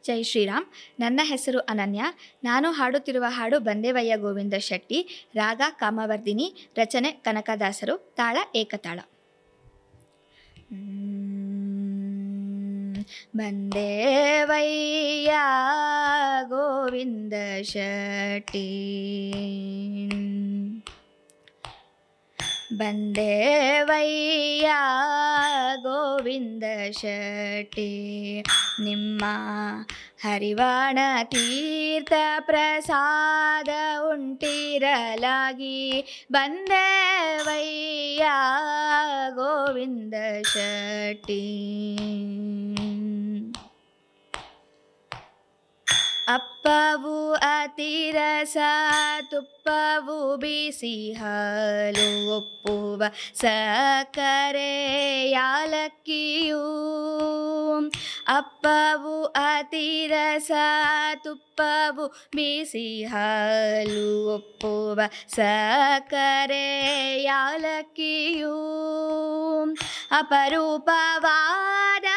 ಜೈ ಶ್ರೀರಾಮ್ ನನ್ನ ಹೆಸರು ಅನನ್ಯ ನಾನು ಹಾಡುತ್ತಿರುವ ಹಾಡು ಬಂದೇವಯ್ಯ ಗೋವಿಂದ ಶೆಟ್ಟಿ ರಾಗ ಕಾಮವರ್ಧಿನಿ ರಚನೆ ಕನಕದಾಸರು ತಾಳ ಏಕತಾಳ ಹ್ಮ್. ಬಂದೇವಯ್ಯ ಗೋವಿಂದ ಶೆಟ್ಟಿ ಬಂದೇವಯ್ಯ ಗೋವಿಂದ ಶೆಟ್ಟಿ ನಿಮ್ಮ ಹರಿವಾಣ ತೀರ್ಥ ಪ್ರಸಾದ ಉಂಟಿರಲಾಗಿ ಬಂದೇವಯ್ಯ ಗೋವಿಂದ ಶೆಟ್ಟಿ ಅಪ್ಪವು ಅತಿರಸ ತುಪ್ಪವು ಬಿಸಿ ಹಾಲು ಒಪ್ಪುವ ಸಕ್ಕರೆ ಯಾಲಕ್ಕಿಯೂ ಅಪ್ಪವು ಅತಿರಸ ತುಪ್ಪವು ಬಿಸಿ ಹಾಲು ಒಪ್ಪುವ ಸಕ್ಕರೆ ಯಾಲಕ್ಕಿಯೂ ಅಪರೂಪವಾದ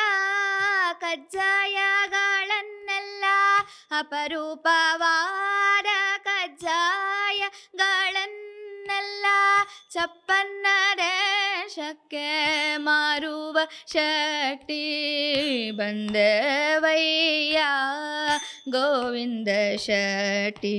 ಕಜ್ಜಾಯಗಳನ್ನೆಲ್ಲ ಅಪರೂಪವಾದ ಕಜ್ಜಾಯಗಳನ್ನೆಲ್ಲ ಚಪ್ಪನ್ನ ದೇಶಕ್ಕೆ ಮಾರುವ ಶಕ್ತಿ ಬಂದವಯ್ಯ ಗೋವಿಂದ ಶೆಟ್ಟಿ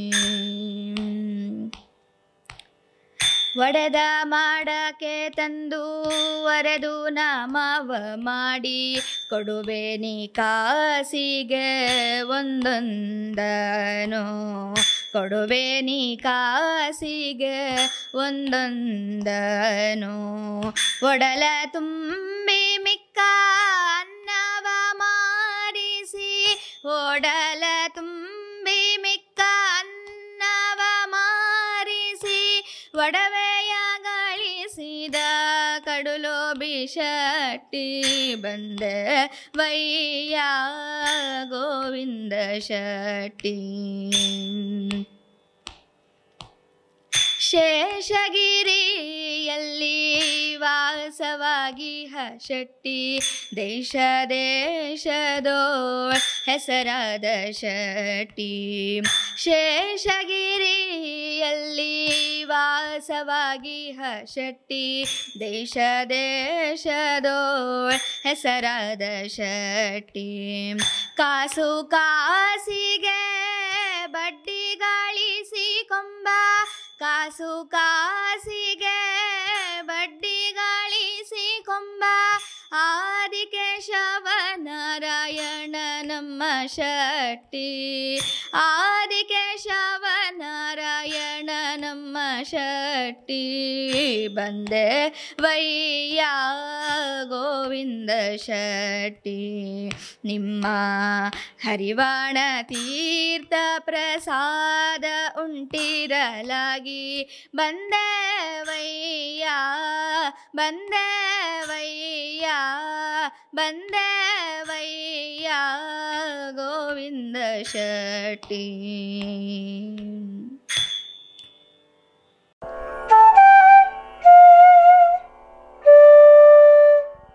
ಒಡೆದ ಮಾಡಕ್ಕೆ ತಂದು ಒರೆದು ನಾಮವ ಮಾಡಿ ಕೊಡುವೆ ನೀ ಕಾಸಿಗೆ ಒಂದೊಂದನು ಕೊಡುವೆ ನೀ ಕಾಸಿಗೆ ಒಂದೊಂದನು ಒಡಲ ತುಂಬಿ ಮಿಕ್ಕ ಅನ್ನವ ಮಾಡಿಸಿ ಒಡಲ ತುಂಬಿ ಮಿಕ್ಕ ಅನ್ನವ ಮಾರಿಸಿ ಒಡವೆಯ ಗಳಿಸಿದ ಕಡುಲೋ ಬಿಶಟ್ಟಿ ಬಂದೆ ವಯ್ಯ ಗೋವಿಂದ ಶೆಟ್ಟಿ ಶೇಷಗಿರಿಯಲ್ಲಿ ವಾಸವಾಗಿ ಶೆಟ್ಟಿ ದೇಶ ದೇಶದೋ ಹೆಸರಾದ ಶೆಟ್ಟಿ ಶೇಷಗಿರಿಯಲ್ಲಿ ವಾಸವಾಗಿ ಶೆಟ್ಟಿ ದೇಶ ದೇಶದೋ ಹೆಸರಾದ ಶೆಟ್ಟಿ ಕಾಸು ಕಾಸಿಗೆ ಬಡ್ಡಿ ಗಳಿಸಿ ಕೊಂಬ ಕಾಸು ಕಾಸಿಗೆ ಬಡ್ಡಿ ಗಳಿಸಿ ಕೊಂಬ ಆದಿಕೇಶವ ನಾರಾಯಣ ನಮ್ಮ ಶೆಟ್ಟಿ ಆದಿಕೇಶವ ನಾರಾಯಣ ನಮ್ಮ ಶೆಟ್ಟಿ ಬಂದೆ ವಯ್ಯ ಗೋವಿಂದ ಶೆಟ್ಟಿ ನಿಮ್ಮ ಹರಿವಾಣ ತೀರ್ಥ ಪ್ರಸಾದ ಉಂಟಿರಲಾಗಿ ಬಂದೇವಯ್ಯ ಬಂದೇವಯ್ಯ ಬಂದೇವಯ್ಯ ಗೋವಿಂದ ಶೆಟ್ಟಿ